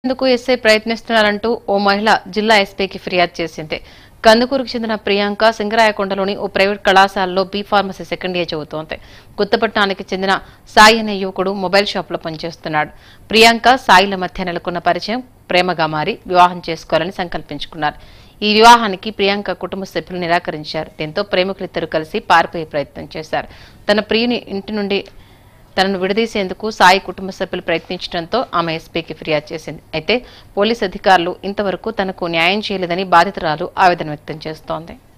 ఎందుకు ఎస్ఐ ప్రయత్నిస్తున్నారంటూ ఓ మహిళ జిల్లా ఎస్పీకి ఫిర్యాదు చేసింది కందుకూరుకు చెందిన ప్రియాంక సింగరాయకొండలోని ఓ ప్రైవేట్ కళాశాలలో బీ ఫార్మసీ సెకండ్ ఇయర్ చదువుతోంది కొత్తపట్నానికి చెందిన సాయి అనే యువకుడు మొబైల్ షాప్లో పనిచేస్తున్నాడు ప్రియాంక సాయిల మధ్య నెలకొన్న పరిచయం ప్రేమగా మారి వివాహం చేసుకోవాలని సంకల్పించుకున్నారు ఈ వివాహానికి ప్రియాంక కుటుంబ సభ్యులు నిరాకరించారు దీంతో ప్రేమికులిద్దరూ కలిసి పారిపోయే ప్రయత్నం చేశారు తన ప్రియుని ఇంటి నుండి తనను విడదీసేందుకు సాయి కుటుంబ సభ్యులు ప్రయత్నించడంతో ఆమె ఎస్పీకి ఫిర్యాదు చేసింది అయితే పోలీస్ అధికారులు ఇంతవరకు తనకు న్యాయం చేయలేదని బాధితురాలు ఆవేదన వ్యక్తం చేస్తోంది